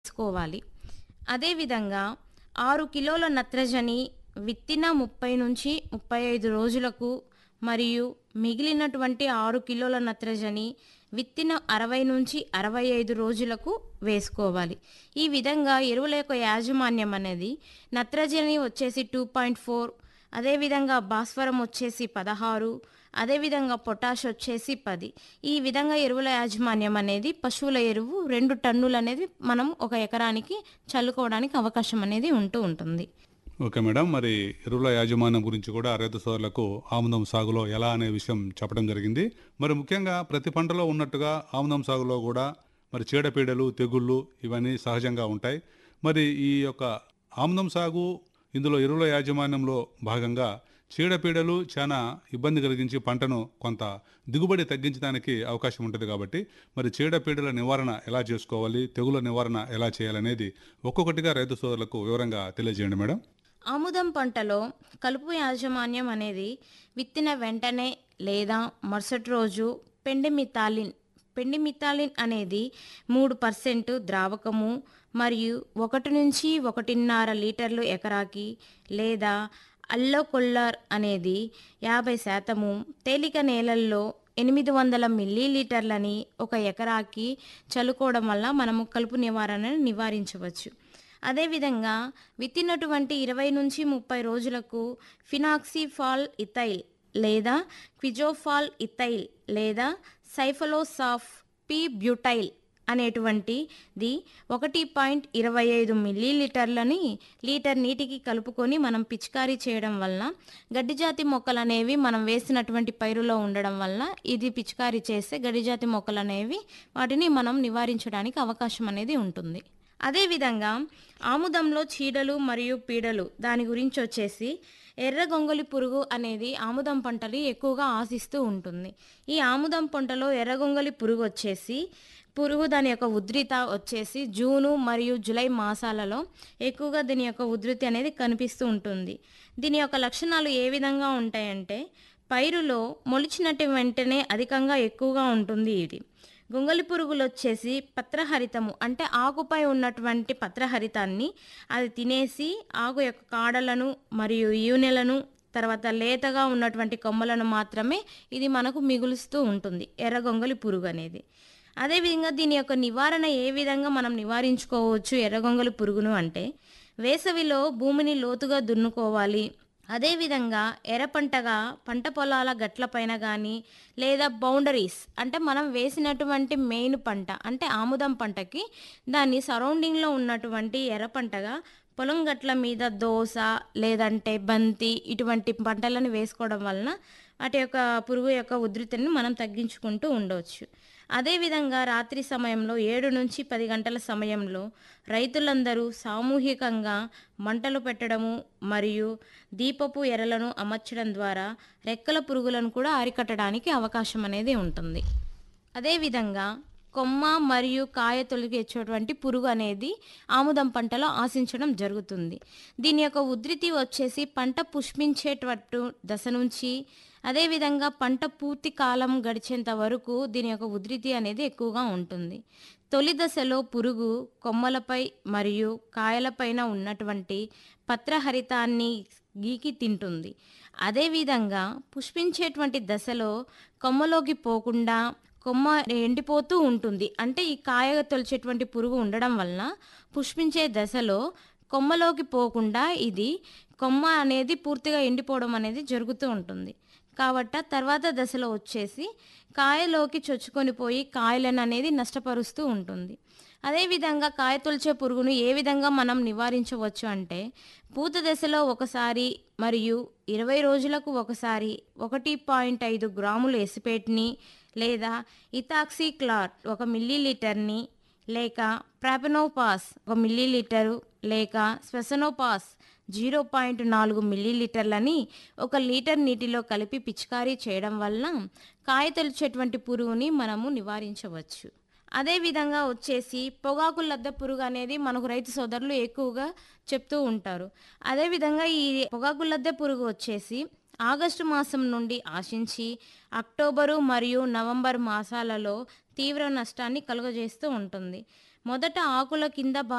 తీసుకోవాలి అదేవిధంగా ఆరు కిలోల నత్రజని విత్తిన ముప్పై నుంచి ముప్పై ఐదు రోజులకు మరియు మిగిలినటువంటి ఆరు కిలోల నత్రజని విత్తిన అరవై నుంచి అరవై ఐదు రోజులకు వేసుకోవాలి ఈ విధంగా ఎరువుల యొక్క యాజమాన్యం అనేది నత్రజని వచ్చేసి టూ పాయింట్ ఫోర్ అదేవిధంగా భాస్వరం వచ్చేసి పదహారు అదేవిధంగా పొటాష్ వచ్చేసి పది ఈ విధంగా ఎరువుల యాజమాన్యం అనేది పశువుల ఎరువు రెండు టన్నులు అనేది మనం ఒక ఎకరానికి చల్లుకోవడానికి అవకాశం అనేది ఉంటూ ఉంటుంది ఓకే మేడం మరి ఎరువుల యాజమాన్యం గురించి కూడా రైతు సోదరులకు ఆముదం సాగులో ఎలా అనే విషయం చెప్పడం జరిగింది మరి ముఖ్యంగా ప్రతి పంటలో ఉన్నట్టుగా ఆముదం సాగులో కూడా మరి చీడపీడలు తెగుళ్ళు ఇవన్నీ సహజంగా ఉంటాయి మరి ఈ యొక్క ఆముదం సాగు ఇందులో ఎరువుల యాజమాన్యంలో భాగంగా చీడపీడలు చాలా ఇబ్బంది కలిగించి పంటను కొంత దిగుబడి తగ్గించడానికి అవకాశం ఉంటుంది కాబట్టి మరి చీడపీడల నివారణ ఎలా చేసుకోవాలి తెగుల నివారణ ఎలా చేయాలనేది ఒక్కొక్కటిగా రైతు సోదరులకు వివరంగా తెలియజేయండి మేడం ఆముదం పంటలో కలుపు యాజమాన్యం అనేది విత్తిన వెంటనే లేదా మరుసటి రోజు పెండిమిథాలిన్ పెండిమిథాలిన్ అనేది మూడు పర్సెంట్ ద్రావకము మరియు ఒకటి నుంచి ఒకటిన్నర లీటర్లు ఎకరాకి లేదా అల్లోకొల్లర్ అనేది యాభై శాతము తేలిక నేలల్లో ఎనిమిది వందల మిల్లీలీటర్లని ఒక ఎకరాకి చల్లుకోవడం వల్ల మనము కలుపు నివారణను నివారించవచ్చు అదేవిధంగా విత్తినటువంటి ఇరవై నుంచి ముప్పై రోజులకు ఫినాక్సిఫాల్ ఇథైల్ లేదా క్విజోఫాల్ ఇథైల్ లేదా సైఫలోసాఫ్ పి బ్యూటైల్ అనేటువంటిది ఒకటి పాయింట్ ఇరవై ఐదు మిల్లీలీటర్లని లీటర్ నీటికి కలుపుకొని మనం పిచికారీ చేయడం వలన గడ్డి జాతి మొక్కలు అనేవి మనం వేసినటువంటి పైరులో ఉండడం వల్ల ఇది పిచికారీ చేస్తే గడ్డి జాతి మొక్కలు అనేవి వాటిని మనం నివారించడానికి అవకాశం అనేది ఉంటుంది అదేవిధంగా ఆముదంలో చీడలు మరియు పీడలు దాని గురించి వచ్చేసి ఎర్ర గొంగలి పురుగు అనేది ఆముదం పంటని ఎక్కువగా ఆశిస్తూ ఉంటుంది ఈ ఆముదం పంటలో ఎర్ర గొంగలి పురుగు వచ్చేసి పురుగు దాని యొక్క ఉధృత వచ్చేసి జూను మరియు జూలై మాసాలలో ఎక్కువగా దీని యొక్క ఉధృతి అనేది కనిపిస్తూ ఉంటుంది దీని యొక్క లక్షణాలు ఏ విధంగా ఉంటాయంటే పైరులో మొలిచినట్టు వెంటనే అధికంగా ఎక్కువగా ఉంటుంది ఇది గొంగలి పురుగులు వచ్చేసి పత్రహరితము అంటే ఆకుపై ఉన్నటువంటి పత్రహరితాన్ని అది తినేసి ఆకు యొక్క కాడలను మరియు యూనెలను తర్వాత లేతగా ఉన్నటువంటి కొమ్మలను మాత్రమే ఇది మనకు మిగులుస్తూ ఉంటుంది ఎర్ర గొంగలి పురుగు అనేది అదేవిధంగా దీని యొక్క నివారణ ఏ విధంగా మనం నివారించుకోవచ్చు ఎర్రగొంగలి పురుగును అంటే వేసవిలో భూమిని లోతుగా దున్నుకోవాలి అదేవిధంగా ఎర్ర పంటగా పంట పొలాల గట్లపైన కానీ లేదా బౌండరీస్ అంటే మనం వేసినటువంటి మెయిన్ పంట అంటే ఆముదం పంటకి దాన్ని సరౌండింగ్లో ఉన్నటువంటి ఎర్ర పంటగా పొలం గట్ల మీద దోస లేదంటే బంతి ఇటువంటి పంటలను వేసుకోవడం వలన వాటి యొక్క పురుగు యొక్క ఉధృతిని మనం తగ్గించుకుంటూ ఉండవచ్చు అదేవిధంగా రాత్రి సమయంలో ఏడు నుంచి పది గంటల సమయంలో రైతులందరూ సామూహికంగా మంటలు పెట్టడము మరియు దీపపు ఎరలను అమర్చడం ద్వారా రెక్కల పురుగులను కూడా అరికట్టడానికి అవకాశం అనేది ఉంటుంది అదేవిధంగా కొమ్మ మరియు కాయ తొలగించేటువంటి పురుగు అనేది ఆముదం పంటలో ఆశించడం జరుగుతుంది దీని యొక్క ఉధృతి వచ్చేసి పంట పుష్పించేటట్టు దశ నుంచి అదేవిధంగా పంట పూర్తి కాలం గడిచేంత వరకు దీని యొక్క ఉధృతి అనేది ఎక్కువగా ఉంటుంది తొలి దశలో పురుగు కొమ్మలపై మరియు కాయలపైన ఉన్నటువంటి పత్రహరితాన్ని గీకి తింటుంది అదేవిధంగా పుష్పించేటువంటి దశలో కొమ్మలోకి పోకుండా కొమ్మ ఎండిపోతూ ఉంటుంది అంటే ఈ కాయ తొలిచేటువంటి పురుగు ఉండడం వలన పుష్పించే దశలో కొమ్మలోకి పోకుండా ఇది కొమ్మ అనేది పూర్తిగా ఎండిపోవడం అనేది జరుగుతూ ఉంటుంది కాబట్టి తర్వాత దశలో వచ్చేసి కాయలోకి చొచ్చుకొని పోయి కాయలను అనేది నష్టపరుస్తూ ఉంటుంది అదేవిధంగా కాయ తొలిచే పురుగును ఏ విధంగా మనం నివారించవచ్చు అంటే పూత దశలో ఒకసారి మరియు ఇరవై రోజులకు ఒకసారి ఒకటి పాయింట్ ఐదు గ్రాములు ఎసిపేట్ని లేదా ఇథాక్సీ క్లాట్ ఒక మిల్లీలీటర్ని లేక ప్రాపెనోపాస్ ఒక మిల్లీలీటరు లేక స్పెసనోపాస్ జీరో పాయింట్ నాలుగు మిల్లీలీటర్లని ఒక లీటర్ నీటిలో కలిపి పిచికారీ చేయడం వలన కాయ తొలిచేటువంటి పురుగుని మనము నివారించవచ్చు అదేవిధంగా వచ్చేసి పొగాకు లద్ద పురుగు అనేది మనకు రైతు సోదరులు ఎక్కువగా చెప్తూ ఉంటారు అదేవిధంగా ఈ పొగాకు లద్దె పురుగు వచ్చేసి ఆగస్టు మాసం నుండి ఆశించి అక్టోబరు మరియు నవంబర్ మాసాలలో తీవ్ర నష్టాన్ని కలుగజేస్తూ ఉంటుంది మొదట ఆకుల కింద